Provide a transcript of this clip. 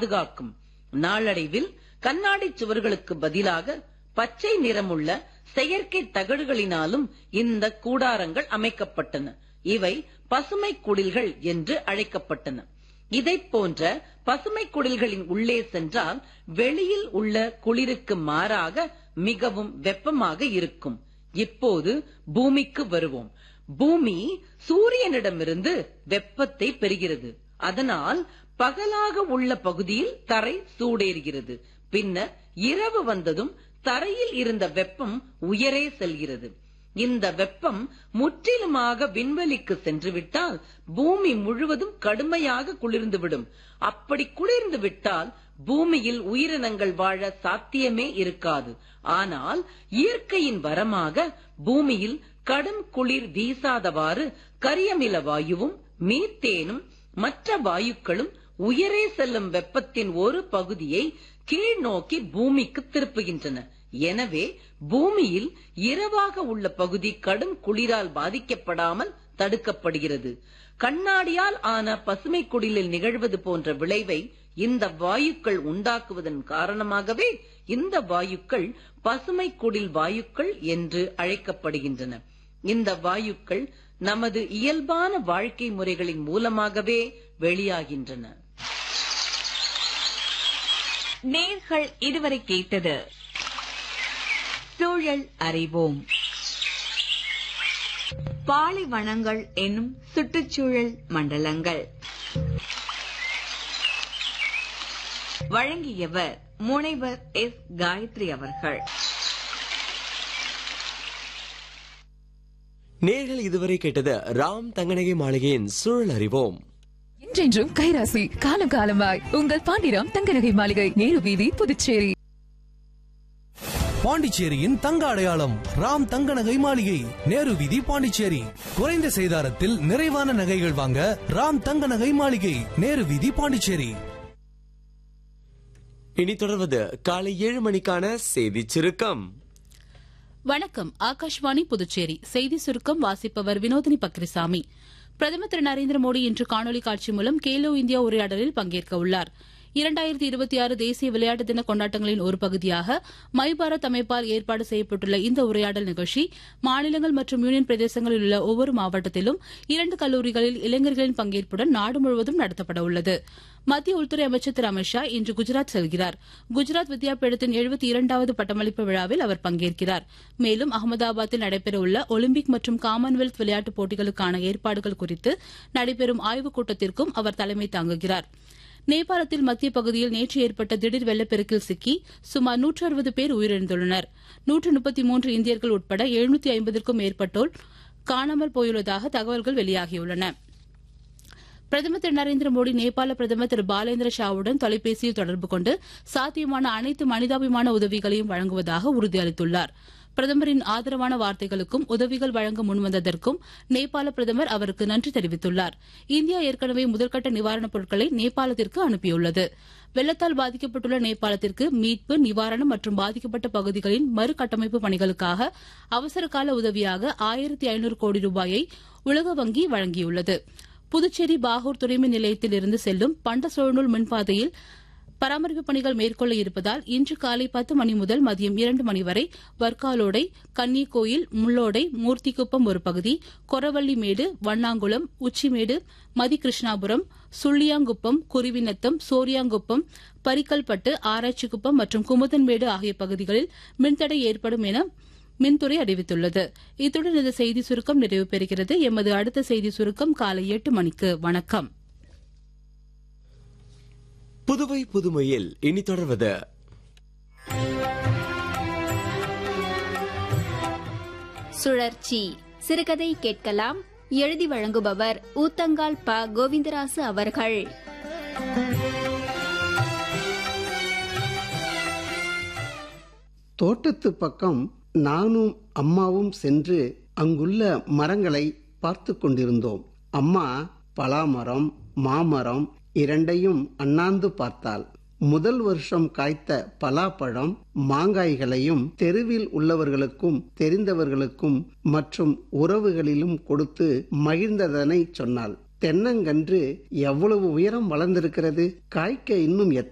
பாதுகாக்கும் நாளடைவில் கண்ணாடி சுவர்களுக்கு பதிலாக பச்சை நிறமுள்ள செயற்கை தகடுகளினாலும் இந்த கூடாரங்கள் அமைக்கப்பட்டன இவை பசுமை குடில்கள் என்று அழைக்கப்பட்டன இதைப் போன்ற பசுமை குடில்களின் உள்ளே சென்றால் வெளியில் உள்ள குளிருக்கு மாறாக மிகவும் வெப்பமாக இருக்கும் இப்போது பூமிக்கு வருவோம் பூமி சூரியனிடமிருந்து வெப்பத்தை பெறுகிறது அதனால் பகலாக உள்ள பகுதியில் தரை சூடேறுகிறது பின்னர் இரவு வந்ததும் தரையில் இருந்த வெப்பம் உயரே செல்கிறது இந்த வெப்பம் முற்றிலுமாக விண்வெளிக்கு சென்றுவிட்டால் பூமி முழுவதும் கடுமையாக குளிர்ந்துவிடும் அப்படி குளிர்ந்து விட்டால் பூமியில் உயிரினங்கள் வாழ சாத்தியமே இருக்காது ஆனால் இயற்கையின் வரமாக பூமியில் கடும் குளிர் வீசாதவாறு கரியமில வாயுவும் மீத்தேனும் மற்ற வாயுக்களும் உயரே செல்லும் வெப்பத்தின் ஒரு பகுதியை கீழ் நோக்கி பூமிக்கு திருப்புகின்றன எனவே பூமியில் இரவாக உள்ள பகுதி கடும் குளிரால் பாதிக்கப்படாமல் தடுக்கப்படுகிறது கண்ணாடியால் ஆன பசுமை குடிலில் நிகழ்வது போன்ற விளைவை இந்த வாயுக்கள் உண்டாக்குவதன் காரணமாகவே இந்த வாயுக்கள் பசுமை குடில் வாயுக்கள் என்று அழைக்கப்படுகின்றன இந்த வாயுக்கள் நமது இயல்பான வாழ்க்கை முறைகளின் மூலமாகவே வெளியாகின்றன நேர்கள் இதுவரை கேட்டது சூழல் அறிவோம் பாலைவனங்கள் என்னும் சுற்றுச்சூழல் மண்டலங்கள் வழங்கியவர் முனைவர் எஸ் காயத்ரி அவர்கள் நேர்கள் இதுவரை கேட்டது ராம் தங்கநகை மாளிகையின் சூழல் அறிவோம் என்றென்றும் கைராசி காலம் காலமாய் உங்கள் பாண்டிராம் தங்கநகை மாளிகை நேரு வீதி புதுச்சேரி பாண்டிச்சேரியின் தங்க அடையாளம் ராம் தங்க நகை மாளிகை நேரு வீதி பாண்டிச்சேரி குறைந்த செய்தாரத்தில் நிறைவான நகைகள் வாங்க ராம் தங்க நகை மாளிகை நேரு வீதி பாண்டிச்சேரி இனி தொடர்வது காலை ஏழு மணிக்கான செய்தி சுருக்கம் வணக்கம் ஆகாஷ்வாணி புதுச்சேரி செய்தி சுருக்கம் வாசிப்பவர் வினோதினி பக்ரிசாமி பிரதமர் திரு நரேந்திர மோடி இன்று காணொலி காட்சி மூலம் கேலோ இந்தியா உரையாடலில் பங்கேற்க உள்ளார் இரண்டாயிரத்தி இருபத்தி ஆறு தேசிய விளையாட்டு தின கொண்டாட்டங்களின் ஒரு பகுதியாக மை பாரத் அமைப்பால் ஏற்பாடு செய்யப்பட்டுள்ள இந்த உரையாடல் நிகழ்ச்சி மாநிலங்கள் மற்றும் யூனியன் பிரதேசங்களில் உள்ள ஒவ்வொரு மாவட்டத்திலும் இரண்டு கல்லூரிகளில் இளைஞர்களின் பங்கேற்புடன் நாடு முழுவதும் நடத்தப்பட உள்ளது மத்திய உள்துறை அமைச்சர் திரு அமித் ஷா இன்று குஜராத் செல்கிறார் குஜராத் வித்யாபீடத்தின் எழுபத்தி இரண்டாவது பட்டமளிப்பு விழாவில் அவர் பங்கேற்கிறார் மேலும் அகமதாபாத்தில் நடைபெறவுள்ள ஒலிம்பிக் மற்றும் காமன்வெல்த் விளையாட்டுப் போட்டிகளுக்கான ஏற்பாடுகள் குறித்து நடைபெறும் ஆய்வுக் கூட்டத்திற்கும் அவர் தலைமை தாங்குகிறார் நேபாளத்தில் மத்திய பகுதியில் நேற்று ஏற்பட்ட திடீர் வெள்ளப்பெருக்கில் சிக்கி சுமார் நூற்று அறுபது பேர் உயிரிழந்துள்ளனர் நூற்று முப்பத்தி மூன்று இந்தியர்கள் உட்பட எழுநூத்தி ஐம்பதற்கும் மேற்பட்டோர் காணாமல் போயுள்ளதாக தகவல்கள் வெளியாகியுள்ளன பிரதமர் திரு நரேந்திர மோடி நேபாள பிரதமர் திரு பாலேந்திர ஷாவுடன் தொலைபேசியில் தொடர்பு கொண்டு சாத்தியமான அனைத்து மனிதாபிமான உதவிகளையும் வழங்குவதாக உறுதியளித்துள்ளார் பிரதமரின் ஆதரவான வார்த்தைகளுக்கும் உதவிகள் வழங்க முன்வந்ததற்கும் நேபாள பிரதமர் அவருக்கு நன்றி தெரிவித்துள்ளார் இந்தியா ஏற்கனவே முதற்கட்ட நிவாரணப் பொருட்களை நேபாளத்திற்கு அனுப்பியுள்ளது வெள்ளத்தால் பாதிக்கப்பட்டுள்ள நேபாளத்திற்கு மீட்பு நிவாரணம் மற்றும் பாதிக்கப்பட்ட பகுதிகளின் மறுகட்டமைப்பு பணிகளுக்காக அவசரகால உதவியாக ஆயிரத்தி ஐநூறு கோடி ரூபாயை உலக வங்கி வழங்கியுள்ளது புதுச்சேரி பாகூர் துணைமின் நிலையத்தில் இருந்து செல்லும் பண்ட சோழநூல் மின்பாதையில் பராமரிப்பு பணிகள் மேற்கொள்ள இருப்பதால் இன்று காலை பத்து மணி முதல் மதியம் இரண்டு மணி வரை வர்க்காலோடை கன்னிக்கோயில் முள்ளோடை மூர்த்திக்குப்பம் ஒரு பகுதி கொரவள்ளிமேடு வண்ணாங்குளம் உச்சிமேடு மதிகிருஷ்ணாபுரம் சுள்ளியாங்குப்பம் குருவிநத்தம் சோரியாங்குப்பம் பரிக்கல்பட்டு ஆராய்ச்சிக்குப்பம் மற்றும் குமுதன்மேடு ஆகிய பகுதிகளில் மின்தடை ஏற்படும் என மின்துறை அறிவித்துள்ளது இத்துடன் இந்த செய்தி சுருக்கம் நிறைவு பெறுகிறது எமது அடுத்த செய்தி சுருக்கம் காலை எட்டு மணிக்கு வணக்கம் புதுவை புதுமையில் இனி தொடர்வது சுழற்சி சிறுகதை கேட்கலாம் எழுதி வழங்குபவர் ஊத்தங்கால் ப கோவிந்தராசு அவர்கள் தோட்டத்து பக்கம் நானும் அம்மாவும் சென்று அங்குள்ள மரங்களை பார்த்து கொண்டிருந்தோம் அம்மா பலாமரம் மாமரம் இரண்டையும் அண்ணாந்து பார்த்தாள் முதல் வருஷம் காய்த்த பலாப்பழம் மாங்காய்களையும் தெருவில் உள்ளவர்களுக்கும் தெரிந்தவர்களுக்கும் மற்றும் உறவுகளிலும் கொடுத்து மகிழ்ந்ததனை சொன்னாள் தென்னங்கன்று எவ்வளவு உயரம் வளர்ந்திருக்கிறது காய்க்க இன்னும்